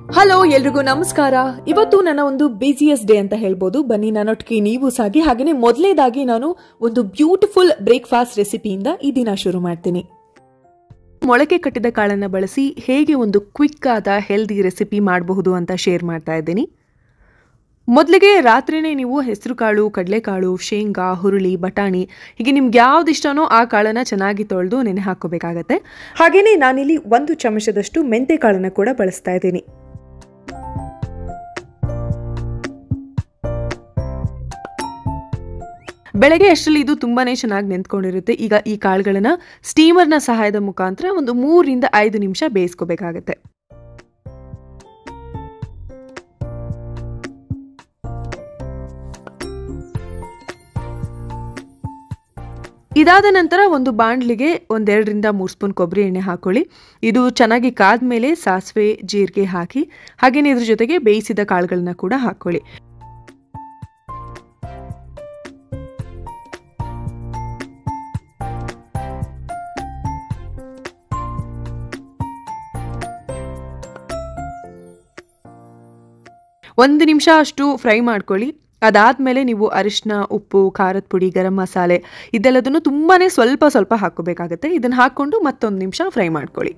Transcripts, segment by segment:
hello ಎಲ್ರಿಗೂ ನಮಸ್ಕಾರ ಇವತ್ತು ನನ್ನ ಒಂದು ಬಿಸಿಯಸ್ಟ್ ಡೇ ಅಂತ ಹೇಳ್ಬೋದು ಬನ್ನಿ ನನ್ನೊಟ್ಟಿಗೆ ನೀವು ಸಾಗಿ ಹಾಗೆಯೇ ಮೊದಲನೇದಾಗಿ ನಾನು ಒಂದು ಬ್ಯೂಟಿಫುಲ್ ಬ್ರೇಕ್ಫಾಸ್ಟ್ ರೆಸಿಪಿಯಿಂದ ಈ ದಿನ ಶುರು ಮಾಡ್ತೀನಿ ಮೊಳಕೆ ಕಟ್ಟಿದ ಕಾಳನ್ನು ಬಳಸಿ ಹೇಗೆ ಒಂದು ಕ್ವಿಕ್ ಆದ ಹೆಲ್ದಿ ರೆಸಿಪಿ ಮಾಡಬಹುದು ಅಂತ ಶೇರ್ ಮಾಡ್ತಾ ಇದ್ದೀನಿ ಮೊದಲಿಗೆ ರಾತ್ರಿನೇ ನೀವು ಹೆಸರು ಕಾಳು ಕಡಲೆಕಾಳು ಶೇಂಗಾ ಹುರುಳಿ ಬಟಾಣಿ ಹೀಗೆ ನಿಮ್ಗೆ ಯಾವ್ದು ಇಷ್ಟನೋ ಆ ಕಾಳನ್ನು ಚೆನ್ನಾಗಿ ತೊಳೆದು ನೆನೆ ಹಾಕೋಬೇಕಾಗತ್ತೆ ಹಾಗೆಯೇ ನಾನಿಲ್ಲಿ ಒಂದು ಚಮಚದಷ್ಟು ಮೆಂತೆ ಕಾಳನ್ನು ಕೂಡ ಬಳಸ್ತಾ ಇದ್ದೀನಿ ಬೆಳಗ್ಗೆ ಅಷ್ಟರಲ್ಲಿ ಇದು ತುಂಬಾನೇ ಚೆನ್ನಾಗಿ ನೆಂತ್ಕೊಂಡಿರುತ್ತೆ ಈಗ ಈ ಕಾಳುಗಳನ್ನ ಸ್ಟೀಮರ್ನ ಸಹಾಯದ ಮುಖಾಂತರ ಒಂದು ಮೂರರಿಂದ ಐದು ನಿಮಿಷ ಬೇಯಿಸ್ಕೋಬೇಕಾಗತ್ತೆ ಇದಾದ ನಂತರ ಒಂದು ಬಾಣಲಿಗೆ ಒಂದೆರಡರಿಂದ ಮೂರು ಸ್ಪೂನ್ ಕೊಬ್ಬರಿ ಎಣ್ಣೆ ಹಾಕೊಳ್ಳಿ ಇದು ಚೆನ್ನಾಗಿ ಕಾದ್ಮೇಲೆ ಸಾಸಿವೆ ಜೀರಿಗೆ ಹಾಕಿ ಹಾಗೆಯೇ ಇದ್ರ ಜೊತೆಗೆ ಬೇಯಿಸಿದ ಕಾಳುಗಳನ್ನ ಕೂಡ ಹಾಕೊಳ್ಳಿ ಒಂದು ನಿಮಿಷ ಅಷ್ಟು ಫ್ರೈ ಮಾಡ್ಕೊಳ್ಳಿ ಅದಾದಮೇಲೆ ನೀವು ಅರಿಶಿನ ಉಪ್ಪು ಖಾರದ ಪುಡಿ ಗರಂ ಮಸಾಲೆ ಇದೆಲ್ಲದನ್ನು ತುಂಬಾ ಸ್ವಲ್ಪ ಸ್ವಲ್ಪ ಹಾಕೋಬೇಕಾಗತ್ತೆ ಇದನ್ನು ಹಾಕ್ಕೊಂಡು ಮತ್ತೊಂದು ನಿಮಿಷ ಫ್ರೈ ಮಾಡ್ಕೊಳ್ಳಿ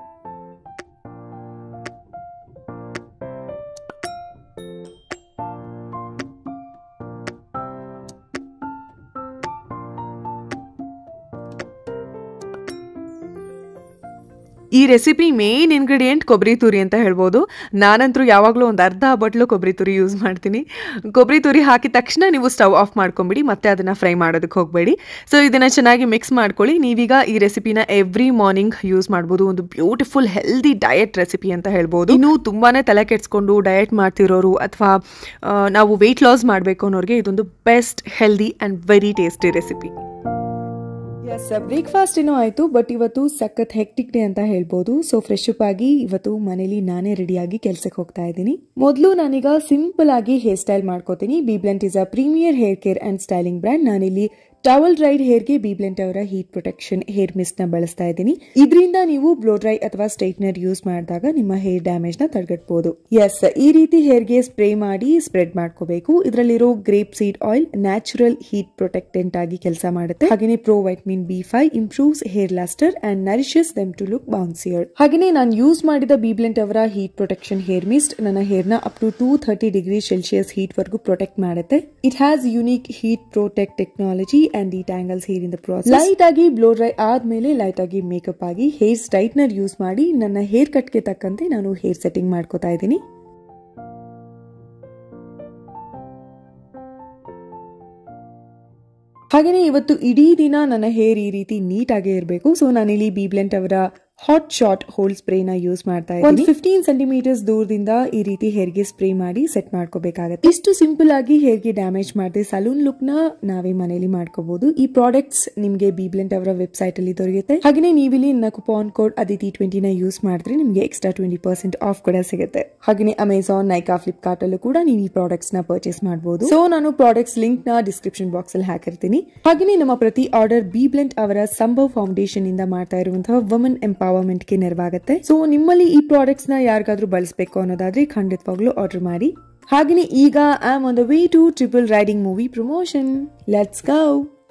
ಈ ರೆಸಿಪಿ ಮೇನ್ ಇಂಗ್ರೀಡಿಯೆಂಟ್ ಕೊಬ್ಬರಿ ತುರಿ ಅಂತ ಹೇಳ್ಬೋದು ನಾನಂತರೂ ಯಾವಾಗಲೂ ಒಂದು ಅರ್ಧ ಬಟ್ಲು ಕೊಬ್ಬರಿ ತುರಿ ಯೂಸ್ ಮಾಡ್ತೀನಿ ಕೊಬ್ಬರಿ ತುರಿ ಹಾಕಿದ ತಕ್ಷಣ ನೀವು ಸ್ಟವ್ ಆಫ್ ಮಾಡ್ಕೊಂಬಿಡಿ ಮತ್ತೆ ಅದನ್ನು ಫ್ರೈ ಮಾಡೋದಕ್ಕೆ ಹೋಗಬೇಡಿ ಸೊ ಇದನ್ನು ಚೆನ್ನಾಗಿ ಮಿಕ್ಸ್ ಮಾಡ್ಕೊಳ್ಳಿ ನೀವೀಗ ಈ ರೆಸಿಪಿನ ಎವ್ರಿ ಮಾರ್ನಿಂಗ್ ಯೂಸ್ ಮಾಡ್ಬೋದು ಒಂದು ಬ್ಯೂಟಿಫುಲ್ ಹೆಲ್ದಿ ಡಯಟ್ ರೆಸಿಪಿ ಅಂತ ಹೇಳ್ಬೋದು ಇನ್ನು ತುಂಬಾ ತಲೆ ಕೆಡ್ಸ್ಕೊಂಡು ಡಯಟ್ ಮಾಡ್ತಿರೋರು ಅಥವಾ ನಾವು ವೆಯ್ಟ್ ಲಾಸ್ ಮಾಡಬೇಕು ಅನ್ನೋರಿಗೆ ಇದೊಂದು best healthy and very tasty recipe as breakfast ಏನೋ ಆಯಿತು ಬಟ್ ಇವತ್ತು ಸಖತ್ ಹೆಕ್ಟಿಕ್ ಡೇ ಅಂತ ಹೇಳ್ಬೋದು ಸೊ ಫ್ರೆಶ್ ಅಪ್ ಆಗಿ ಇವತ್ತು ಮನೇಲಿ ನಾನೇ ರೆಡಿಯಾಗಿ ಕೆಲ್ಸಕ್ಕೆ ಹೋಗ್ತಾ ಇದ್ದೀನಿ ಮೊದಲು ನಾನೀಗ ಸಿಂಪಲ್ ಆಗಿ ಹೇರ್ ಸ್ಟೈಲ್ ಮಾಡ್ಕೋತೀನಿ BBlunt is a premier hair care and styling brand ನಾನಿಲ್ಲಿ ಟವಲ್ ಡ್ರೈಡ್ ಹೇರ್ಗೆ ಬೀಬ್ಲೆಂಟ್ ಅವರ ಹೀಟ್ ಪ್ರೊಟೆಕ್ಷನ್ ಹೇರ್ ಮಿಸ್ಟ್ ನ ಬಳಸ್ತಾ ಇದ್ದೀನಿ ಇದರಿಂದ ನೀವು ಬ್ಲೋ ಡ್ರೈ ಅಥವಾ ಸ್ಟ್ರೈಟ್ನರ್ ಯೂಸ್ ಮಾಡಿದಾಗ ನಿಮ್ಮ ಹೇರ್ ಡ್ಯಾಮೇಜ್ ನ ತಡೆಗಟ್ಟಬಹುದು ಎಸ್ ಈ ರೀತಿ ಹೇರ್ಗೆ ಸ್ಪ್ರೇ ಮಾಡಿ ಸ್ಪ್ರೆಡ್ ಮಾಡ್ಕೋಬೇಕು ಇದರಲ್ಲಿರೋ grape seed oil natural heat protectant ಆಗಿ ಕೆಲಸ ಮಾಡುತ್ತೆ ಹಾಗೆಯೇ pro vitamin B five improves hair lustre and nourishes them to look bouncier ಹಾಗೆಯೇ ನಾನು ಯೂಸ್ ಮಾಡಿದ ಬೀಬ್ಲೆಂಟ್ ಅವರ ಹೀಟ್ ಪ್ರೊಟೆಕ್ಷನ್ ಹೇರ್ ಮಿಸ್ಟ್ ನನ್ನ ಹೇರ್ ನ up to two thirty degree Celsius heat ವರ್ಗೂ ಪ್ರೊಟೆಕ್ಟ್ ಮಾಡುತ್ತೆ it has unique heat protect technology and ಈ tangles hair in the process light ಆಗಿ ಬ್ಲೋ ಡ್ರೈ ಆದ್ಮೇಲೆ ಲೈಟ್ ಆಗಿ ಮೇಕಪ್ ಆಗಿ ಹೇರ್ ಸ್ಟ್ರೈಟ್ನರ್ ಯೂಸ್ ಮಾಡಿ ನನ್ನ ಹೇರ್ ಕಟ್ಗೆ ತಕ್ಕಂತೆ ನಾನು ಹೇರ್ ಸೆಟ್ಟಿಂಗ್ ಮಾಡ್ಕೋತಾ ಇದ್ದೀನಿ ಹಾಗೆಯೇ ಇವತ್ತು ಇಡೀ ದಿನ ನನ್ನ ಹೇರ್ ಈ ರೀತಿ ನೀಟ್ ಆಗೇ ಇರಬೇಕು ಸೊ ನಾನಿಲ್ಲಿ ಬೀಬ್ಲೆಂಟ್ ಅವರ ಹಾಟ್ ಶಾಟ್ ಹೋಲ್ ಸ್ಪ್ರೇನ ಯೂಸ್ ಮಾಡ್ತಾ ಇದ್ದೀನಿ ಫಿಫ್ಟೀನ್ ಸೆಂಟಿಮೀಟರ್ಸ್ ದೂರದಿಂದ ಈ ರೀತಿ ಹೇರ್ಗೆ ಸ್ಪ್ರೇ ಮಾಡಿ ಸೆಟ್ ಮಾಡ್ಕೋಬೇಕಾಗತ್ತೆ ಇಷ್ಟು ಸಿಂಪಲ್ ಆಗಿ ಹೇರ್ಗೆ ಡ್ಯಾಮೇಜ್ ಮಾಡದೆ ಸಲೂನ್ ಲುಕ್ ನ ನಾವೇ ಮನೇಲಿ ಮಾಡ್ಕೋಬಹುದು ಈ ಪ್ರಾಡಕ್ಟ್ಸ್ ನಿಮಗೆ ಬೀಬ್ಲೆಂಟ್ ಅವರ ವೆಬ್ಸೈಟ್ ಅಲ್ಲಿ ದೊರೆಯುತ್ತೆ ಹಾಗೆಯೇ ನೀವಿಲ್ಲಿ ನನ್ನ ಕುಪಾನ್ ಕೋಡ್ ಅದಿತಿ ಟ್ವೆಂಟಿನ ಯೂಸ್ ಮಾಡಿದ್ರೆ ನಿಮಗೆ ಎಕ್ಸ್ಟ್ರಾ ಟ್ವೆಂಟಿ ಪರ್ಸೆಂಟ್ ಆಫ್ ಕೂಡ ಸಿಗುತ್ತೆ ಹಾಗೆಯೇ ಅಮೆಝಾನ್ ನೈಕಾ ಫ್ಲಿಪ್ಕಾರ್ಟ್ ಅಲ್ಲೂ ಕೂಡ ನೀವು ಈ ಪ್ರಾಡಕ್ಟ್ಸ್ ನ ಪರ್ಚೇಸ್ ಮಾಡಬಹುದು ಸೊ ನಾನು ಪ್ರಾಡಕ್ಟ್ಸ್ ಲಿಂಕ್ ನ ಡಿಸ್ಕ್ರಿಪ್ಷನ್ ಬಾಕ್ಸ್ ಅಲ್ಲಿ ಹಾಕಿರ್ತೀನಿ ಹಾಗೆಯೇ ನಮ್ಮ ಪ್ರತಿ ಆರ್ಡರ್ ಬೀಬ್ಲೆಂಟ್ ಅವರ ಸಂಭವ್ ಫೌಂಡೇಶನ್ ಇಂದ ಮಾಡ್ತಾ ಇರುವಂತಹ ವುಮನ್ ಎಂಪವರ್ಮೆಂಟ್ ಗೆ ನೆರವಾಗುತ್ತೆ ಸೊ ನಿಮ್ಮಲ್ಲಿ ಈ ಪ್ರಾಡಕ್ಟ್ಸ್ ನ ಯಾರಿಗಾದ್ರೂ ಬಳಸಬೇಕು ಅನ್ನೋದಾದ್ರೆ ಖಂಡಿತವಾಗ್ಲೂ ಆರ್ಡರ್ ಮಾಡಿ ಹಾಗೆಯೇ ಈಗ I am on the way to triple riding movie promotion let's go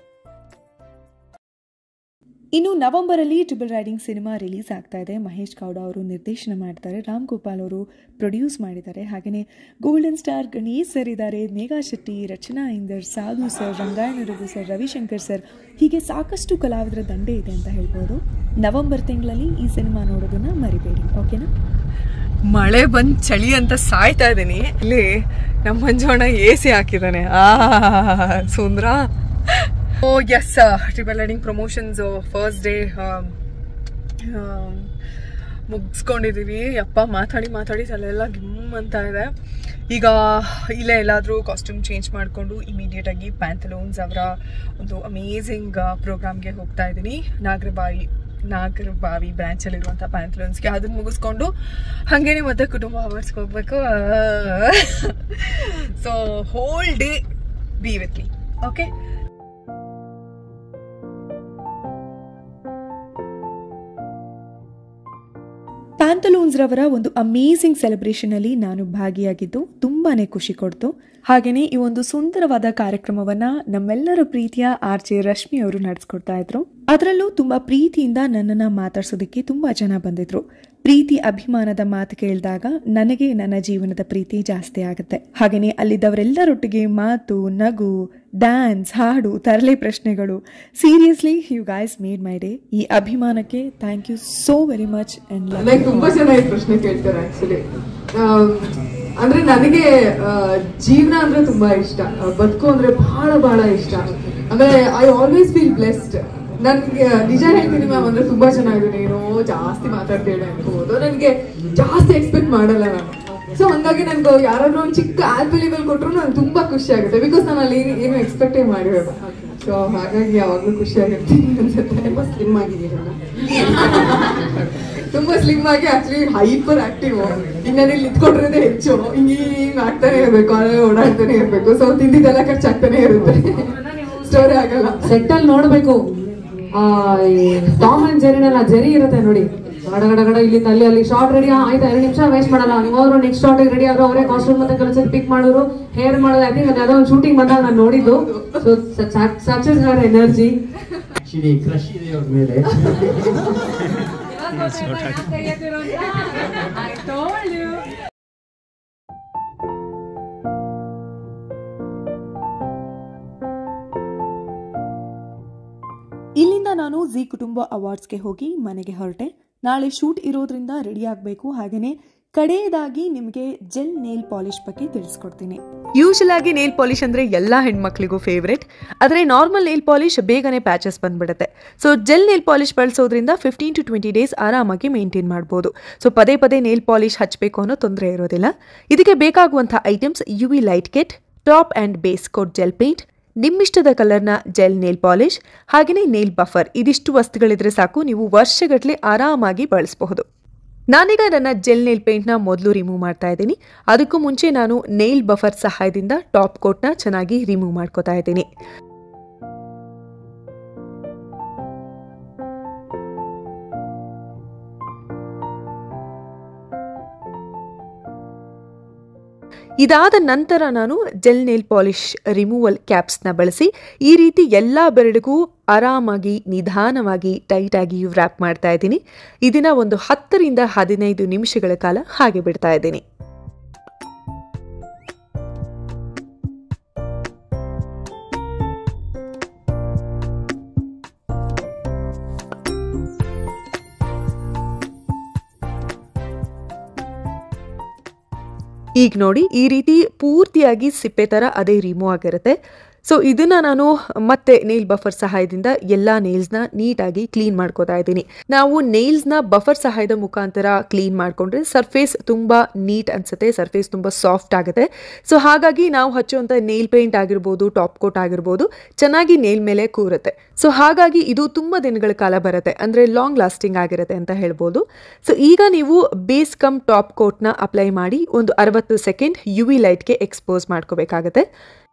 ಇನ್ನು ನವೆಂಬರ್ ಅಲ್ಲಿ ಟ್ರಿಬಲ್ ರೈಡಿಂಗ್ ಸಿನಿಮಾ ರಿಲೀಸ್ ಆಗ್ತಾ ಇದೆ ಮಹೇಶ್ ಗೌಡ ಅವರು ನಿರ್ದೇಶನ ಮಾಡ್ತಾರೆ ರಾಮ್ ಗೋಪಾಲ್ ಅವರು ಪ್ರೊಡ್ಯೂಸ್ ಮಾಡಿದ್ದಾರೆ ಹಾಗೆಯೇ ಗೋಲ್ಡನ್ ಸ್ಟಾರ್ ಗಣೇಶ್ ಸರ್ ಇದ್ದಾರೆ Megha Shetty Rachana Inder Sadhu sir Rangayana Raghu sir Ravishankar sir ಹೀಗೆ ಸಾಕಷ್ಟು ಕಲಾವಿದರ ದಂಡೆ ಇದೆ ಅಂತ ಹೇಳ್ಬೋದು ನವೆಂಬರ್ ತಿಂಗಳಲ್ಲಿ ಈ ಸಿನಿಮಾ ನೋಡೋದನ್ನ ಮರಿಬೇಡಿ ಓಕೆನಾ ಮಳೆ ಬಂದ್ ಚಳಿ ಅಂತ ಸಾಯ್ತಾ ಇದ್ದೀನಿ ಇಲ್ಲಿ ನಮ್ಮ ಮಂಜೋಣ ಎ ಸಿ ಹಾಕಿದ್ದಾನೆ ಆ ಸುಂದ್ರ oh yes triple riding promotions first day ಮುಗಿಸ್ಕೊಂಡಿದ್ದೀವಿ ಯಪ್ಪ ಮಾತಾಡಿ ಮಾತಾಡಿ ತಲೆಲ್ಲ ಗಿಮ್ ಅಂತ ಇದೆ ಈಗ ಇಲ್ಲೇ ಎಲ್ಲಾದರೂ ಕಾಸ್ಟ್ಯೂಮ್ ಚೇಂಜ್ ಮಾಡಿಕೊಂಡು ಇಮಿಡಿಯೇಟಾಗಿ ಪ್ಯಾಂಥಲೋನ್ಸ್ ಅವರ ಒಂದು ಅಮೇಝಿಂಗ್ ಪ್ರೋಗ್ರಾಮ್ಗೆ ಹೋಗ್ತಾ ಇದ್ದೀನಿ ನಾಗರಬಾಯಿ ನಾಗರಬಾವಿ ಬ್ರಾಂಚಲ್ಲಿರುವಂಥ ಪ್ಯಾಂಥಲೋನ್ಸ್ಗೆ ಅದನ್ನು ಮುಗಿಸ್ಕೊಂಡು ಹಾಗೇನೆ ಮತ್ತೆ ಕುಟುಂಬ ಅವಾರ್ಡ್ಸ್ಗೆ ಹೋಗ್ಬೇಕು so whole day be with me okay Pantaloons ರವರ ಒಂದು ಅಮೇಸಿಂಗ್ ಸೆಲೆಬ್ರೇಷನ್ ಅಲ್ಲಿ ನಾನು ಭಾಗಿಯಾಗಿದ್ದು ತುಂಬಾನೇ ಖುಷಿ ಕೊಡ್ತು ಹಾಗೇನೆ ಈ ಒಂದು ಸುಂದರವಾದ ಕಾರ್ಯಕ್ರಮವನ್ನ ನಮ್ಮೆಲ್ಲರ ಪ್ರೀತಿಯ ಆರ್ ಜೆ ರಶ್ಮಿ ಅವರು ನಡೆಸ್ಕೊಡ್ತಾ ಇದ್ರು ಅದರಲ್ಲೂ ತುಂಬಾ ಪ್ರೀತಿಯಿಂದ ನನ್ನನ್ನ ಮಾತಾಡ್ಸೋದಕ್ಕೆ ತುಂಬಾ ಜನ ಬಂದಿದ್ರು ಪ್ರೀತಿ ಅಭಿಮಾನದ ಮಾತು ಕೇಳಿದಾಗ ನನಗೆ ನನ್ನ ಜೀವನದ ಪ್ರೀತಿ ಜಾಸ್ತಿ ಆಗುತ್ತೆ ಹಾಗೇನೆ ಅಲ್ಲಿದ್ದವರೆಲ್ಲರೊಟ್ಟಿಗೆ ಮಾತು ನಗು ಡ್ಯಾನ್ಸ್ ಹಾಡು ತರಲೆ ಪ್ರಶ್ನೆಗಳು seriously you guys made my day ಈ ಅಭಿಮಾನಕ್ಕೆ thank you so very much and love like ತುಂಬಾ ಜನ ಈ ಪ್ರಶ್ನೆ ಕೇಳ್ತಾರೆ ಆಕ್ಚುಲಿ ಅಂದ್ರೆ ನನಗೆ ಆ, ಜೀವನ ಅಂದ್ರೆ ತುಂಬಾ ಇಷ್ಟ ಆ, ಬದುಕು ಅಂದ್ರೆ ಬಹಳ ಬಹಳ ಇಷ್ಟ ಆಮೇಲೆ ಐ ಆಲ್ವೇಸ್ ಫೀಲ್ ಬ್ಲೆಸ್ಡ್ ನನ್ಗೆ ನಿಜ ಹೇಳ್ತೀನಿ ಮ್ಯಾಮ್ ಅಂದ್ರೆ ತುಂಬಾ ಚೆನ್ನಾಗಿದೆ ನೀನು ಜಾಸ್ತಿ ಮಾತಾಡ್ತೇಳೆ ಅನ್ಕೋಬಹುದು ನನ್ಗೆ ಜಾಸ್ತಿ ಎಕ್ಸ್ಪೆಕ್ಟ್ ಮಾಡಲ್ಲ ನಾನು ಸೊ ಹಂಗಾಗಿ ನನ್ಗೆ ಯಾರಾದ್ರೂ ಒಂದು ಚಿಕ್ಕ ಆಲ್ಬಿಲಿಬಲ್ ಕೊಟ್ರು ನಂಗೆ ತುಂಬಾ ಖುಷಿ ಆಗುತ್ತೆ ಬಿಕಾಸ್ ನಾನು ಅಲ್ಲಿ ಏನು- ಏನು ಎಕ್ಸ್ಪೆಕ್ಟೇ ಮಾಡಿರಲ್ಲ ಸೊ ಹಾಗಾಗಿ ಯಾವಾಗ್ಲೂ ಖುಷಿ ಆಗಿರ್ತೀನಿ ಅನ್ಸುತ್ತೆ ತುಂಬಾ ಸ್ಲಿಮ್ ಆಗಿದ್ದೀರಲ್ಲ ತುಂಬಾ ಸ್ಲಿಮ್ ಆಗಿ ಆಕ್ಚುಲಿ ಹೈಪರ್ ಆಕ್ಟಿವ್ ಈಗ ನಾನು ಇಲ್ಲಿ ನಿಂತ್ಕೊಂಡಿರೋದೇ ಹೆಚ್ಚು ಹಿಂಗೆ ಹಿಂಗ್ ಆಗ್ತಾನೆ ಇರ್ಬೇಕು ಅಲ್ಲೇ ಓಡಾಡ್ತಾನೆ ಇರ್ಬೇಕು ಸೊ ತಿಂದಿದ್ದೆಲ್ಲ ಖರ್ಚಾಗ್ತಾನೆ ಇರುತ್ತೆ ಸ್ಟೋರಿ ಆಗಲ್ಲ ಸೆಟ್ ಅಲ್ಲಿ ನೋಡ್ಬೇಕು ಆ ಟಾಮ್ ಅಂಡ್ ಜೆರಿನೆಲ್ಲ ಜೆರಿ ಇರುತ್ತೆ ನೋಡಿ ಗಡ ಗಡ ಗಡ ಇಲ್ಲಿಂದ ಅಲ್ಲಿ ಅಲ್ಲಿ ಶಾರ್ಟ್ ರೆಡಿ ಆಯ್ತಾ ಎರಡು ನಿಮಿಷ ವೇಸ್ಟ್ ಮಾಡಲ್ಲ ಹೋದ್ರು ನೆಕ್ಸ್ಟ್ ಶಾರ್ಟ್ ರೆಡಿ ಆದ್ರು ಅವರೇ ಕಾಸ್ಟ್ಯೂಮ್ ಮತ್ತೆ ಕಲ್ಚರ್ ಪಿಕ್ ಮಾಡಿದ್ರು ಹೇರ್ ಮಾಡೋದು ಐ ಥಿಂಕ್ ಅದು ಯಾವ್ದೋ ಒಂದು ಶೂಟಿಂಗ್ ಬಂದಾಗ ನಾನು ನೋಡಿದ್ದು so such is her energy actually crush ಇದೆ ಅವ್ರ ಮೇಲೆ ಇಲ್ಲಿಂದ ನಾನು ಜಿ ಕುಟುಂಬ ಅವಾರ್ಡ್ಸ್ಗೆ ಹೋಗಿ ಮನೆಗೆ ಹೊರಟೆ ನಾಳೆ ಶೂಟ್ ಇರೋದ್ರಿಂದ ರೆಡಿ ಆಗಬೇಕು ಹಾಗೆಯೇ ಕಡೆಯದಾಗಿ ನಿಮಗೆ ಜೆಲ್ ನೇಲ್ ಪಾಲಿಶ್ ಬಗ್ಗೆ ತಿಳಿಸ್ಕೊಡ್ತೀನಿ ಯೂಶಲ್ ಆಗಿ ನೇಲ್ ಪಾಲಿಶ್ ಅಂದರೆ ಎಲ್ಲ ಹೆಣ್ಮಕ್ಳಿಗೂ ಫೇವ್ರೇಟ್ ಆದರೆ ನಾರ್ಮಲ್ ನೇಲ್ ಪಾಲಿಶ್ ಬೇಗನೆ ಪ್ಯಾಚಸ್ ಬಂದ್ಬಿಡುತ್ತೆ ಸೊ ಜೆಲ್ ನೇಲ್ ಪಾಲಿಶ್ ಬಳಸೋದ್ರಿಂದ ಫಿಫ್ಟೀನ್ ಟು ಟ್ವೆಂಟಿ ಡೇಸ್ ಆರಾಮಾಗಿ ಮೇಂಟೈನ್ ಮಾಡ್ಬೋದು ಸೊ ಪದೇ ಪದೇ ನೇಲ್ ಪಾಲಿಶ್ ಹಚ್ಚಬೇಕು ಅನ್ನೋ ತೊಂದರೆ ಇರೋದಿಲ್ಲ ಇದಕ್ಕೆ ಬೇಕಾಗುವಂಥ items U V light kit top and base coat gel paint ನಿಮ್ಮಿಷ್ಟದ ಕಲರ್ನ ಜೆಲ್ ನೇಲ್ ಪಾಲಿಶ್ ಹಾಗೆಯೇ ನೇಲ್ ಬಫರ್ ಇದಿಷ್ಟು ವಸ್ತುಗಳಿದ್ರೆ ಸಾಕು ನೀವು ವರ್ಷಗಟ್ಟಲೆ ಆರಾಮಾಗಿ ಬಳಸಬಹುದು ನಾನೀಗ ನನ್ನ ಜೆಲ್ ನೇಲ್ ಪೇಂಟ್ನ ಮೊದಲು ರಿಮೂವ್ ಮಾಡ್ತಾ ಇದ್ದೀನಿ ಅದಕ್ಕೂ ಮುಂಚೆ ನಾನು ನೇಲ್ ಬಫರ್ ಸಹಾಯದಿಂದ ಟಾಪ್ ಕೋಟ್ನ ಚೆನ್ನಾಗಿ ರಿಮೂವ್ ಮಾಡ್ಕೋತಾ ಇದ್ದೀನಿ ಇದಾದ ನಂತರ ನಾನು ಜೆಲ್ ನೇಲ್ ಪಾಲಿಶ್ ರಿಮೂವಲ್ ಕ್ಯಾಪ್ಸ್ನ ಬಳಸಿ ಈ ರೀತಿ ಎಲ್ಲ ಬೆರಳಿಗೂ ಆರಾಮಾಗಿ ನಿಧಾನವಾಗಿ ಟೈಟಾಗಿ ವ್ರ್ಯಾಪ್ ಮಾಡ್ತಾ ಇದ್ದೀನಿ ಇದನ್ನ ಒಂದು ಹತ್ತರಿಂದ ಹದಿನೈದು ನಿಮಿಷಗಳ ಕಾಲ ಹಾಗೆ ಬಿಡ್ತಾ ಇದ್ದೀನಿ ಈಗ ನೋಡಿ ಈ ರೀತಿ ಪೂರ್ತಿಯಾಗಿ ಸಿಪ್ಪೆ ಥರ ಅದೇ ರಿಮೂವ್ ಆಗಿರುತ್ತೆ ಸೊ ಇದನ್ನ ನಾನು ಮತ್ತೆ ನೇಲ್ ಬಫರ್ ಸಹಾಯದಿಂದ ಎಲ್ಲ ನೇಲ್ಸ್ನ ನೀಟಾಗಿ ಕ್ಲೀನ್ ಮಾಡ್ಕೋತಾ ಇದ್ದೀನಿ ನಾವು ನೇಲ್ಸ್ನ ಬಫರ್ ಸಹಾಯದ ಮುಖಾಂತರ ಕ್ಲೀನ್ ಮಾಡಿಕೊಂಡ್ರೆ ಸರ್ಫೇಸ್ ತುಂಬ ನೀಟ್ ಅನ್ಸುತ್ತೆ ಸರ್ಫೇಸ್ ತುಂಬ ಸಾಫ್ಟ್ ಆಗುತ್ತೆ ಸೊ ಹಾಗಾಗಿ ನಾವು ಹಚ್ಚುವಂಥ ನೇಲ್ ಪೇಂಟ್ ಆಗಿರ್ಬೋದು ಟಾಪ್ ಕೋಟ್ ಆಗಿರ್ಬೋದು ಚೆನ್ನಾಗಿ ನೇಲ್ ಮೇಲೆ ಕೂರುತ್ತೆ ಸೊ ಹಾಗಾಗಿ ಇದು ತುಂಬ ದಿನಗಳ ಕಾಲ ಬರುತ್ತೆ ಅಂದರೆ ಲಾಂಗ್ ಲಾಸ್ಟಿಂಗ್ ಆಗಿರುತ್ತೆ ಅಂತ ಹೇಳ್ಬೋದು ಸೊ ಈಗ ನೀವು ಬೇಸ್ ಕಮ್ ಟಾಪ್ ಕೋಟ್ನ ಅಪ್ಲೈ ಮಾಡಿ ಒಂದು ಅರವತ್ತು ಸೆಕೆಂಡ್ ಯು ವಿ ಲೈಟ್ಗೆ ಎಕ್ಸ್ಪೋಸ್ ಮಾಡ್ಕೋಬೇಕಾಗತ್ತೆ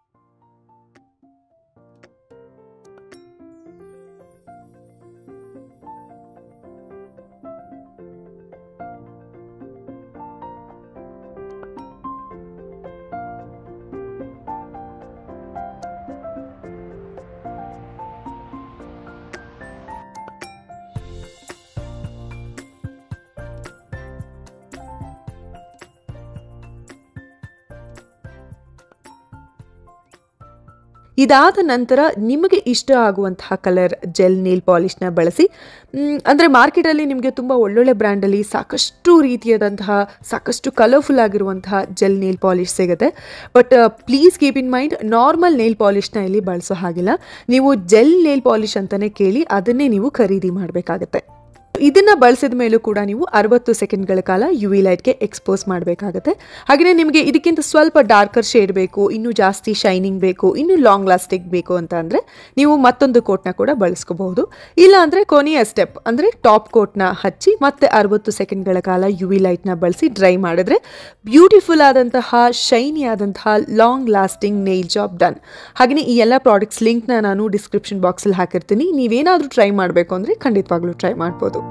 ಇದಾದ ನಂತರ ನಿಮಗೆ ಇಷ್ಟ ಆಗುವಂತಹ ಕಲರ್ ಜೆಲ್ ನೇಲ್ ಪಾಲಿಷ್ನ ಬಳಸಿ ಮ್, ಅಂದರೆ ಮಾರ್ಕೆಟಲ್ಲಿ ನಿಮಗೆ ತುಂಬ ಒಳ್ಳೊಳ್ಳೆ ಬ್ರ್ಯಾಂಡಲ್ಲಿ ಸಾಕಷ್ಟು ರೀತಿಯಾದಂತಹ ಸಾಕಷ್ಟು ಕಲರ್ಫುಲ್ ಆಗಿರುವಂತಹ ಜೆಲ್ ನೇಲ್ ಪಾಲಿಶ್ ಸಿಗುತ್ತೆ but please keep in mind normal nail ಪಾಲಿಷ್ನ ಇಲ್ಲಿ ಬಳಸೋ ಹಾಗಿಲ್ಲ ನೀವು ಜೆಲ್ ನೇಲ್ ಪಾಲಿಶ್ ಅಂತಲೇ ಕೇಳಿ ಅದನ್ನೇ ನೀವು ಖರೀದಿ ಮಾಡಬೇಕಾಗತ್ತೆ ಇದನ್ನ ಬಳಸಿದ ಮೇಲೂ ಕೂಡ ನೀವು ಅರವತ್ತು ಸೆಕೆಂಡ್ಗಳ ಕಾಲ ಯು ವಿ ಲೈಟ್ಗೆ ಎಕ್ಸ್ಪೋಸ್ ಮಾಡಬೇಕಾಗುತ್ತೆ ಹಾಗೆಯೇ ನಿಮಗೆ ಇದಕ್ಕಿಂತ ಸ್ವಲ್ಪ ಡಾರ್ಕರ್ ಶೇಡ್ ಬೇಕು ಇನ್ನೂ ಜಾಸ್ತಿ ಶೈನಿಂಗ್ ಬೇಕು ಇನ್ನೂ ಲಾಂಗ್ ಲಾಸ್ಟಿಂಗ್ ಬೇಕು ಅಂತ ಅಂದರೆ ನೀವು ಮತ್ತೊಂದು ಕೋಟ್ನ ಕೂಡ ಬಳಸ್ಕೋಬಹುದು ಇಲ್ಲ ಅಂದರೆ ಕೊನೆಯ ಸ್ಟೆಪ್ ಅಂದರೆ ಟಾಪ್ ಕೋಟ್ನ ಹಚ್ಚಿ ಮತ್ತೆ ಅರವತ್ತು ಸೆಕೆಂಡ್ಗಳ ಕಾಲ ಯು ವಿ ಲೈಟ್ನ ಬಳಸಿ ಡ್ರೈ ಮಾಡಿದ್ರೆ ಬ್ಯೂಟಿಫುಲ್ ಆದಂತಹ ಶೈನಿ ಆದಂತಹ long lasting nail job done ಹಾಗೆಯೇ ಈ ಎಲ್ಲ ಪ್ರಾಡಕ್ಟ್ಸ್ ಲಿಂಕ್ನ ನಾನು ಡಿಸ್ಕ್ರಿಪ್ಷನ್ ಬಾಕ್ಸಲ್ಲಿ ಹಾಕಿರ್ತೀನಿ ನೀವೇನಾದರೂ ಟ್ರೈ ಮಾಡಬೇಕು ಅಂದರೆ ಖಂಡಿತವಾಗ್ಲೂ ಟ್ರೈ ಮಾಡ್ಬೋದು